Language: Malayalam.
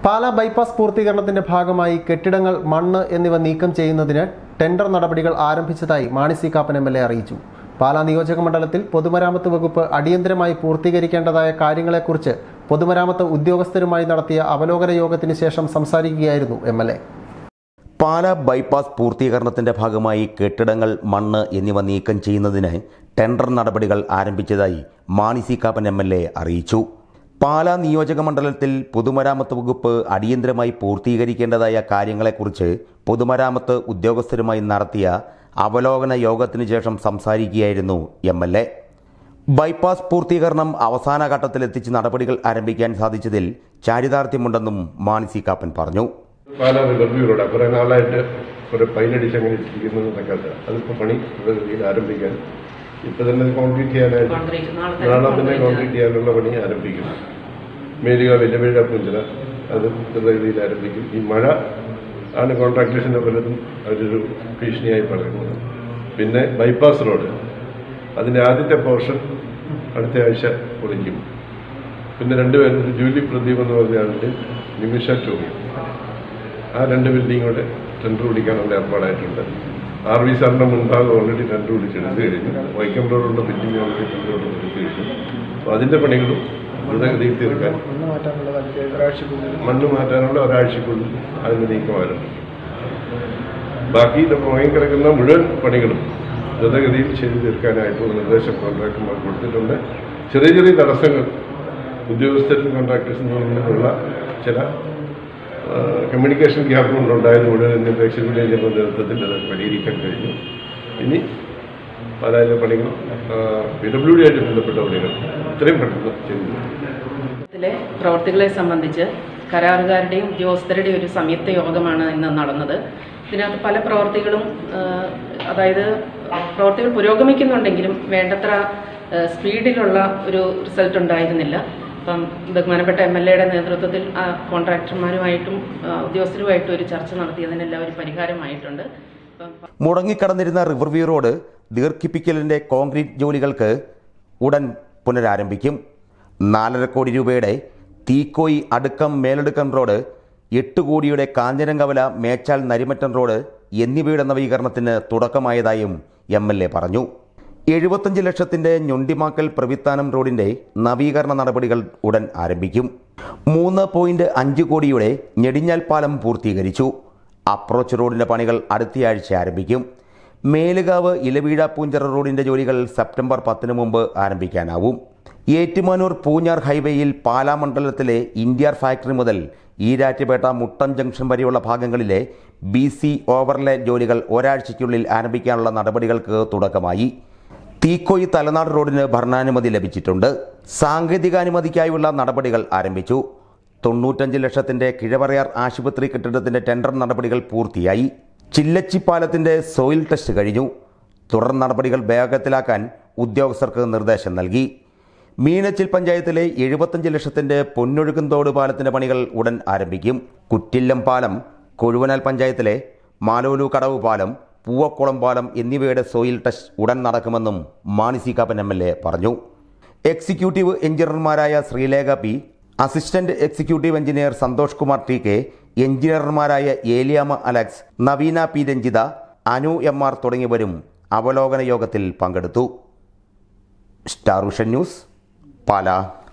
പാലാ ബൈപ്പാസ് പൂർത്തീകരണത്തിന്റെ ഭാഗമായി കെട്ടിടങ്ങൾ മണ്ണ് എന്നിവ നീക്കം ചെയ്യുന്നതിന് ടെൻഡർ നടപടികൾ ആരംഭിച്ചതായി Mani C Kappan M L A അറിയിച്ചു പാലാ നിയോജക മണ്ഡലത്തിൽ പൊതുമരാമത്ത് വകുപ്പ് അടിയന്തരമായി പൂർത്തീകരിക്കേണ്ടതായ കാര്യങ്ങളെക്കുറിച്ച് പൊതുമരാമത്ത് ഉദ്യോഗസ്ഥരുമായി നടത്തിയ അവലോകന യോഗത്തിന് ശേഷം സംസാരിക്കുകയായിരുന്നു M L A Pala bypass പൂർത്തീകരണത്തിന്റെ ഭാഗമായി കെട്ടിടങ്ങൾ മണ്ണ് എന്നിവ നീക്കം ചെയ്യുന്നതിന് ടെൻഡർ നടപടികൾ ആരംഭിച്ചതായി Mani C Kappan M L A അറിയിച്ചു പാല നിയോജക മണ്ഡലത്തിൽ പൊതുമരാമത്ത് വകുപ്പ് അടിയന്തരമായി പൂർത്തീകരിക്കേണ്ടതായ കാര്യങ്ങളെക്കുറിച്ച് പൊതുമരാമത്ത് ഉദ്യോഗസ്ഥരുമായി നടത്തിയ അവലോകന യോഗത്തിനു ശേഷം സംസാരിക്കുകയായിരുന്നു എം എൽ എ ബൈപ്പാസ് പൂർത്തീകരണം അവസാന ഘട്ടത്തിലെത്തിച്ച് നടപടികൾ ആരംഭിക്കാൻ സാധിച്ചതിൽ ചാരിതാർത്ഥ്യമുണ്ടെന്നും മാണി സി കാപ്പൻ പറഞ്ഞു പാലാ റിവ്യൂ റോഡ് കുറേ നാളായിട്ട് കുറേ പൈനടിച്ച് അങ്ങനെ ഇരിക്കുന്നത് നടക്കാത്ത അതിപ്പോൾ പണി രീതിയിൽ ആരംഭിക്കാൻ ഇപ്പം തന്നെ കോൺക്രീറ്റ് ചെയ്യാനായിട്ട് കോൺക്രീറ്റ് നാളെ തന്നെ നാളെ തന്നെ കോൺക്രീറ്റ് കോൺക്രീറ്റ് ചെയ്യാനുള്ള പണി ആരംഭിക്കും മേലുക വെല്ലുവിഴ പുഞ്ചില അത് രീതിയിൽ ആരംഭിക്കും ഈ മഴ ആണ് കോൺട്രാക്ടേഴ്സിൻ്റെ പലതും അവരൊരു ഭീഷണിയായി പറയുന്നത് പിന്നെ ബൈപ്പാസ് റോഡ് അതിൻ്റെ ആദ്യത്തെ പോർഷൻ അടുത്ത ആഴ്ച പൊളിക്കും പിന്നെ രണ്ട് പേരും ഒരു ജൂലി പ്രദീപ് എന്ന് പറഞ്ഞ ആളുടെ നിമിഷ ടോമി ആ രണ്ട് ബിൽഡിങ്ങോടെ ടെൻഡർ പിടിക്കാനുള്ള ഏർപ്പാടായിട്ടുണ്ട് ആർ വി സാറിന്റെ മുൻഭാഗം ഓൾറെഡി ടെൻഡർ പിടിച്ചെടുത്ത് കഴിഞ്ഞു വൈക്കം റോഡുള്ള ബിൽഡിംഗ് ഓൾറെഡി ടെൻഡർ എടുത്ത് കഴിഞ്ഞു അപ്പോൾ അതിന്റെ പണികളും ദ്രുതഗതിയിൽ തീർക്കാൻ മണ്ണ് മാറ്റാനുള്ള ഒരാഴ്ചക്കുള്ളിൽ അതിന് നീക്കം ആരംഭിക്കും ബാക്കി മുഴങ്ങി കിടക്കുന്ന മുഴുവൻ പണികളും ദ്രുതഗതിയിൽ ചെയ്തു തീർക്കാനായിട്ടുള്ള നിർദ്ദേശം കോൺട്രാക്ടർമാർ കൊടുത്തിട്ടുണ്ട് ചെറിയ ചെറിയ തടസ്സങ്ങൾ ഉദ്യോഗസ്ഥരും കോൺട്രാക്ടേഴ്സും തമ്മിലുള്ള ചില കമ്മ്യൂണിക്കേഷൻ ഗ്യാപ്പ് കൊണ്ടുണ്ടായത് മുഴുവൻ ഇന്ത്യൻ എക്സിക്യൂട്ടീവ് എഞ്ചിനീയറുടെ നേതൃത്വത്തിൽ അത് പരിഹരിക്കാൻ കഴിഞ്ഞു ഇനി പാലായിലെ പണികൾ പി ഡബ്ല്യു ഡി ആയിട്ട് ബന്ധപ്പെട്ട പണികൾ ഇത്രയും പെട്ടെന്ന് ചെയ്തു ത്തിലെ പ്രവർത്തികളെ സംബന്ധിച്ച് കരാറുകാരുടെയും ഉദ്യോഗസ്ഥരുടെയും ഒരു സംയുക്ത യോഗമാണ് ഇന്ന് നടന്നത് ഇതിനകത്ത് പല പ്രവർത്തികളും ആ, അതായത് പ്രവർത്തികൾ പുരോഗമിക്കുന്നുണ്ടെങ്കിലും വേണ്ടത്ര ആ, സ്പീഡിലുള്ള ഒരു റിസൾട്ട് ഉണ്ടായിരുന്നില്ല അപ്പം ബഹുമാനപ്പെട്ട എം എൽ എയുടെ നേതൃത്വത്തിൽ ആ കോൺട്രാക്ടർമാരുമായിട്ടും ആ, ഉദ്യോഗസ്ഥരുമായിട്ടും ഒരു ചർച്ച നടത്തിയതിനെല്ലാം ഒരു പരിഹാരമായിട്ടുണ്ട് അപ്പം മുടങ്ങിക്കടന്നിരുന്ന റിവർവ്യൂ റോഡ് ദീർഘിപ്പിക്കലിന്റെ കോൺക്രീറ്റ് ജോലികൾക്ക് ഉടൻ പുനരാരംഭിക്കും നാലര കോടി രൂപയുടെ തീക്കോയി അടുക്കം മേലടുക്കം റോഡ് എട്ട് കോടിയുടെ കാഞ്ഞിരങ്കവല മേച്ചാൽ നരിമറ്റം റോഡ് എന്നിവയുടെ നവീകരണത്തിന് തുടക്കമായതായും എം എൽ എ പറഞ്ഞു എഴുപത്തഞ്ച് ലക്ഷത്തിന്റെ ഞൊണ്ടിമാക്കൽ പ്രവിത്താനം റോഡിന്റെ നവീകരണ നടപടികൾ ഉടൻ ആരംഭിക്കും മൂന്ന് പോയിന്റ് അഞ്ച് കോടിയുടെ ഞെടിഞ്ഞാൽ പാലം പൂർത്തീകരിച്ചു അപ്രോച്ച് റോഡിന്റെ പണികൾ അടുത്തയാഴ്ച ആരംഭിക്കും മേലുകാവ് ഇലവീഴ പൂഞ്ചിറ റോഡിന്റെ ജോലികൾ സെപ്റ്റംബർ പത്തിന് മുമ്പ് ആരംഭിക്കാനാവും ഏറ്റുമാനൂർ പൂഞ്ഞാർ ഹൈവേയിൽ പാലാ മണ്ഡലത്തിലെ ഇന്ത്യാർ ഫാക്ടറി മുതൽ ഈരാറ്റുപേട്ട മുട്ടം ജംഗ്ഷൻ വരെയുള്ള ഭാഗങ്ങളിലെ ബി സി ഓവർലെ ജോലികൾ ഒരാഴ്ചയ്ക്കുള്ളിൽ ആരംഭിക്കാനുള്ള നടപടികൾക്ക് തുടക്കമായി തീക്കോയി തലനാട് റോഡിന് ഭരണാനുമതി ലഭിച്ചിട്ടുണ്ട് സാങ്കേതികാനുമതിക്കായുള്ള നടപടികൾ ആരംഭിച്ചു തൊണ്ണൂറ്റഞ്ച് ലക്ഷത്തിന്റെ കിഴവറയാർ ആശുപത്രി കെട്ടിടത്തിന്റെ ടെൻഡർ നടപടികൾ പൂർത്തിയായി ചില്ലച്ചിപ്പാലത്തിന്റെ സോയിൽ ടെസ്റ്റ് കഴിഞ്ഞു തുടർ നടപടികൾ വേഗത്തിലാക്കാൻ ഉദ്യോഗസ്ഥർക്ക് നിർദ്ദേശം നൽകി മീനച്ചിൽ പഞ്ചായത്തിലെ എഴുപത്തഞ്ച് ലക്ഷത്തിന്റെ പൊന്നൊഴുകുന്തോട് പാലത്തിന്റെ പണികൾ ഉടൻ ആരംഭിക്കും കുറ്റില്ലം പാലം കൊഴുവനാൽ പഞ്ചായത്തിലെ മാലോലു കടവ് പാലം പൂവക്കുളം പാലം എന്നിവയുടെ സോയിൽ ടെസ്റ്റ് ഉടൻ നടക്കുമെന്നും Mani C Kappan M L A പറഞ്ഞു എക്സിക്യൂട്ടീവ് എഞ്ചിനീയർമാരായ Sreelekha P assistant executive engineer Santhosh Kumar T K എഞ്ചിനീയർമാരായ Eliyamma Alex Naveena P Ranjitha Anu M R തുടങ്ങിയവരും അവലോകന യോഗത്തിൽ പങ്കെടുത്തു സ്റ്റാർ വിഷൻ ന്യൂസ് പാലാ